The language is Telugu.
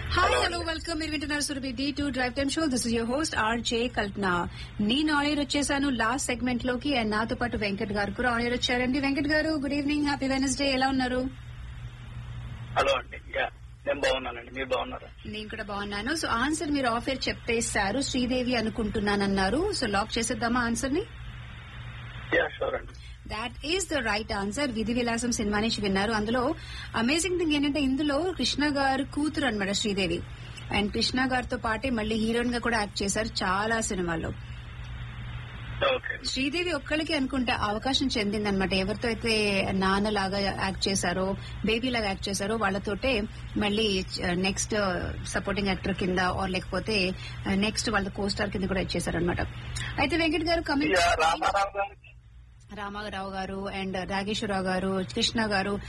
హాయ్ హలో వెల్కమ్ మీరు వింటున్నారు Surabhi D two drive time show this is your host RJ Kalpana నేను ఆనర్ వచ్చేసాను లాస్ట్ సెగ్మెంట్ లోకి అండ్ నాతో పాటు వెంకట్ గారు కూడా ఆనర్ వచ్చారండి వెంకట్ గారు గుడ్ ఈవినింగ్ హ్యాపీ వెనస్డే ఎలా ఉన్నారు హలో అండి యా నేను బాగున్నానండి మీరు బాగున్నారా నేను కూడా బాగున్నాను సో ఆన్సర్ మీరు ఆఫర్ చెప్పేశారు శ్రీదేవి అనుకుంటున్నానన్నారు సో లాక్ చేసేద్దామా ఆన్సర్ ని యా షూర్ అండి that is the right answer Vidhi Vilasam cinema నుంచి విన్నారు అందులో అమేజింగ్ థింగ్ ఏంటంటే ఇందులో కృష్ణ గారు కూతురు అనమాట శ్రీదేవి అండ్ కృష్ణ గారితో పాటే మళ్ళీ హీరోయిన్ గా కూడా యాక్ట్ చేశారు చాలా సినిమాల్లో ఓకే శ్రీదేవి ఒక్కళ్ళకి అనుకుంటే అవకాశం చెందింది అనమాట ఎవరితో అయితే నాన్న లాగా యాక్ట్ చేశారో బేబీ లాగా యాక్ట్ చేశారో వాళ్ళతోటే మళ్ళీ నెక్స్ట్ సపోర్టింగ్ యాక్టర్ కింద ఆర్ లేకపోతే నెక్స్ట్ వాళ్ళ కో స్టార్ కింద కూడా ఇచ్చేశారు అనమాట అయితే వెంకట్ గారు కమింగ్ యా రామారావు గారికి రామారావు గారు అండ్ రాగేశ్వరరావు గారు కృష్ణ గారు